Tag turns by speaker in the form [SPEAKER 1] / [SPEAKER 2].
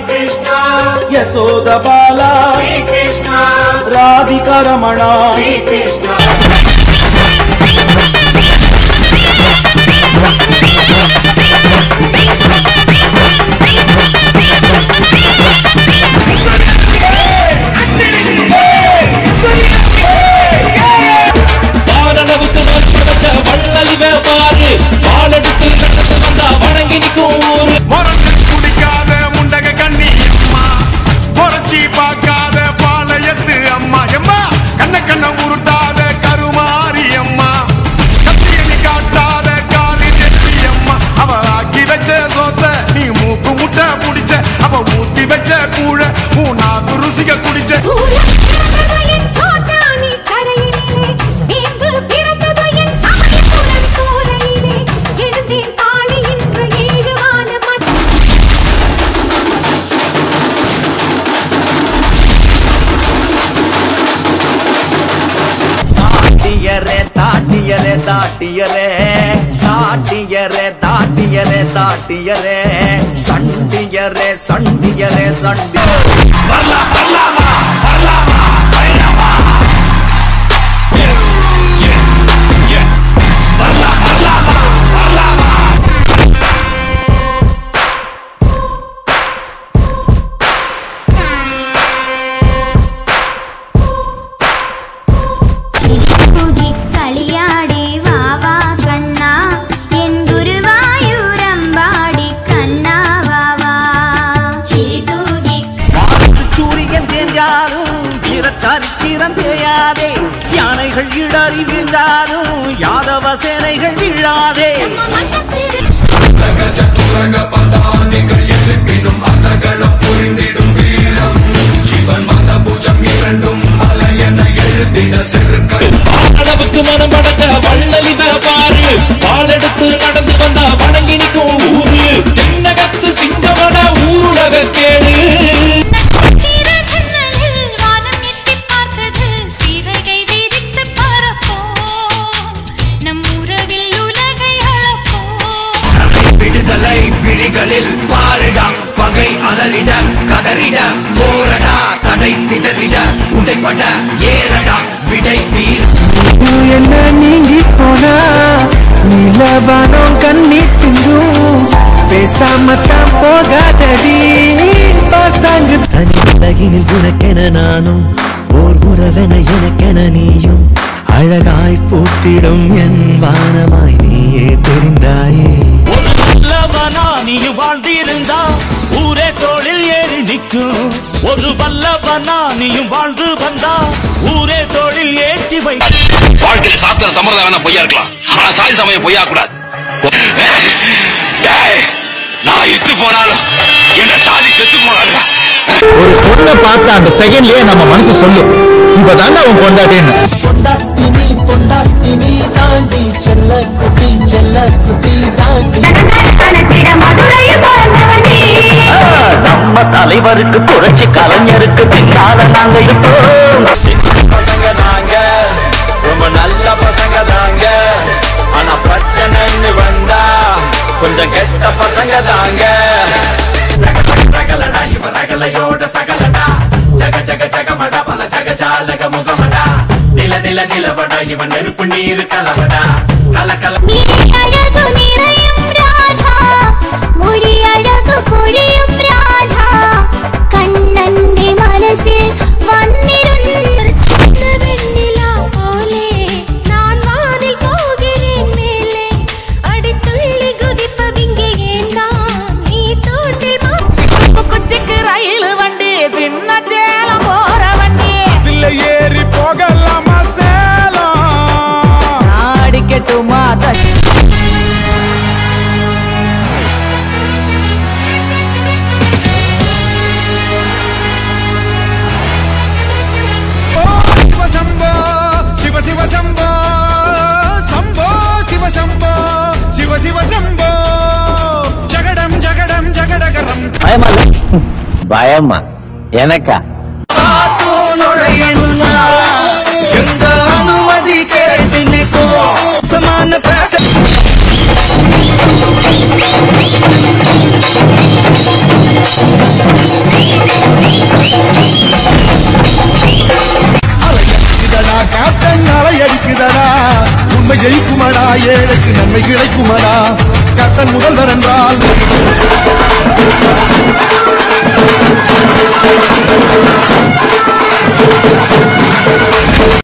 [SPEAKER 1] ಕೃಷ್ಣ
[SPEAKER 2] ಯಶೋದ ಬಾಲ
[SPEAKER 1] ಶ್ರೀ ಕೃಷ್ಣ
[SPEAKER 2] ರಾಧಿಕಾ ರಮಣ
[SPEAKER 1] ಶ್ರೀ ಕೃಷ್ಣ
[SPEAKER 3] வானளவுக்கு வச்ச வள்ளலிவே பாரு வாழெடுத்து நடந்து வந்தா வணங்கி நிற்கும் ஊரு
[SPEAKER 4] மறந்து குடிக்காத முண்டக கண்ணி அம்மா முறைச்சி பார்க்காத பாளையத்து அம்மா எம்மா கண்ண கண்ண உருட்டாத கருமாரி அம்மா கத்தியணி காட்டாத காலி நெத்தி அம்மா அவ ஆக்கி வச்ச சோத்த நீ மூக்கு முட்டை புடிச்ச அவ ஊத்தி வச்ச கூழ உன் நாக்கு ருசிக குடிச்ச
[SPEAKER 5] சூரிய பிறந்தது என் சோட்டானி கரையினிலே வேம்பு பிறந்தது என் சமயபுரம் சோலையிலே எழுந்தேன் தாழி இன்று ஏழு வானமத்
[SPEAKER 6] தாட்டியரே தாட்டியரே தாட்டியரே தாட்டியரே தாட்டியரே தாட்டியரே சண்டியரே சண்டியரே சண்டி
[SPEAKER 5] ചിരിപ്പുതി കളിയാടി വാവാ കണ്ണാ എൻ ഗുരുവായൂരമ്പാടി കണ്ണാ വാവാ ചിരിതൂകി
[SPEAKER 2] சூரியன் தேஞ்சாலும் வீரச்சாரித்திரம் தேயாதே யானைகள் இடறி வீழ்ந்தாலும் யாதவ சேனைகள் வீழாதே
[SPEAKER 3] அளவுக்கு மனம் படைச்ச வள்ளலிவே பாரு வாழெடுத்து நடந்து வந்தா வணங்கி நிற்கும் ஊரு தென்னகத்து சிங்கமட ஊருலக கேடு
[SPEAKER 5] ஜன்னலில் வானம் எட்டிப் பார்த்தது சீரகை விரித்து பரப்போம் நம் உறவில் உலகை அளப்போம்
[SPEAKER 7] விடுதலை விழிகளில் பாரிட பகை அலறிட கதறிட போரடா தடை சிதறிட உடைப்பட ஏறடா விடை வீர
[SPEAKER 2] என்ன நீங்கி போனா நீலவானம் கண்ணீர் சிந்தும் பேசாமத்தான் போகாதடி பாசாங்கு
[SPEAKER 8] தனி உலகினில் உனக்கென நானும் ஓர் உறவென எனக்கென நீயும் அழகாய் பூத்திடும் என் வானமாய் நீயே தெரிந்தாயே
[SPEAKER 3] ஒரு நல்லவனா நீயும் வாழ்ந்திருந்தா ஊரே தோளில் ஏறி நிற்கும் ஒரு வல்லவனா நீயும் வாழ்ந்து வந்தா ஊரே தோளில் ஏற்றி வை
[SPEAKER 9] வாழ்க்கையில சாஸ்திர சம்பிரதாயம் வேணா பொய்யா இருக்கலாம் ஆனா சாதி சமயம் பொய்யா கூடாது டேய், நான் இட்டு போனாலும் என்ன சாதி செத்து போனாலும்
[SPEAKER 10] ஒரு பொண்ணை பார்த்த அந்த செகண்ட்லயே நம்ம மனசு சொல்லும் இப்பதாண்டா அவன் கொண்டாட்டின்னு
[SPEAKER 2] பொண்டாட்டி நீ பொண்டாட்டி நீ தாண்டி செல்ல குட்டி செல்ல குட்டி தாண்டி
[SPEAKER 8] நம்ம தலைவருக்கு புரட்சி கலைஞருக்கு பின்னால நாங்க இருப்போம்
[SPEAKER 3] பசங்க நாங்க ரொம்ப நல்ல பசங்க தாங்க ஆனா பிரச்சனைன்னு வந்தா கொஞ்சம் கெட்ட பசங்க தாங்க ரகலடா இவ ரகலையோட சகலடா ஜக ஜக ஜகமடா பல ஜக ஜாலக முகமடா நில நில நிலவடா இவன் நெருப்பு நீர் கலவடா கல கல
[SPEAKER 5] நீ அழகு நிறையும் ராதா மொழி அழகு பொழியும் ராதா கண்ணന്റെ മനസ്സിൽ വന്നിരുന്ന വെണ്ണിലാ പോലെ நான் வானில் போகிறேன் மேலே அடித்துள்ளி குதிப்பதிங்கே ஏண்டா நீ தோட்டில்
[SPEAKER 3] குச்சிக்கு ரயில் வண்டி சின்ன சேலம் போற வண்டி
[SPEAKER 4] இதுல ஏறி போகலாமா சேலம்
[SPEAKER 3] அடிக்கட்டுமா
[SPEAKER 4] ஓ சிவ சம்போ சிவ சிவ சம்போ சம்போ சிவ சம்போ சிவ சிவ சம்போ ஜகடம் ஜகடம் ஜகடகரம்
[SPEAKER 8] பயமா இல்ல? பயமா எனக்கா
[SPEAKER 2] எங்க அனுமதி கேட்டு நிற்கோ சமான பேட்ட
[SPEAKER 4] கேப்டன் அலை அடிக்குதடா உண்மை ஜெயிக்குமடா ஏழைக்கு நன்மை கிடைக்குமடா கேப்டன் முதல்வர் என்றால்